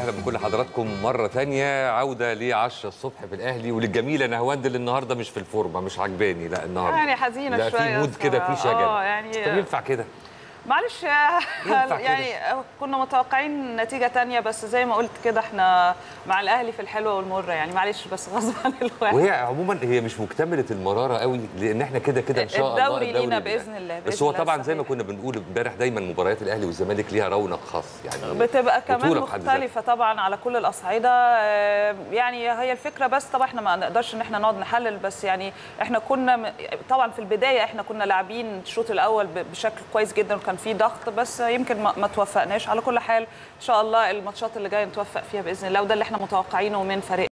وسهلا بكل حضراتكم مرة تانية عودة ل 10 الصبح في الأهلي وللجميلة نهواند اللي النهاردة مش في الفورمة مش عجباني لا النهاردة يعني حزينة لا شوية في مود كده في الصراحة. شجن اه يعني طب ينفع كده معلش ينفع يعني كنا متوقعين نتيجة تانية بس زي ما قلت كده احنا مع الأهلي في الحلوة والمرة يعني معلش بس غصب عن الواحد وهي عموما هي مش مكتملة المرارة قوي لأن احنا كده كده إن شاء الله الدوري لينا لينا. بإذن الله، بس بإذن هو الله طبعا زي ما صحيح. كنا بنقول امبارح دايما مباريات الأهلي والزمالك ليها رونق خاص يعني بتبقى كمان بطولة في حد ذاتها. مختلفة طبعا على كل الأصعدة آه، يعني هي الفكرة بس طبعا احنا ما نقدرش ان احنا نقعد نحلل بس يعني احنا كنا م- طبعا في البداية احنا كنا لاعبين الشوط الأول ب- بشكل كويس جدا وكان في ضغط بس يمكن ما ما توفقناش على كل حال ان شاء الله الماتشات اللي جاية نتوفق فيها بإذن الله وده اللي احنا متوقعينه من فريق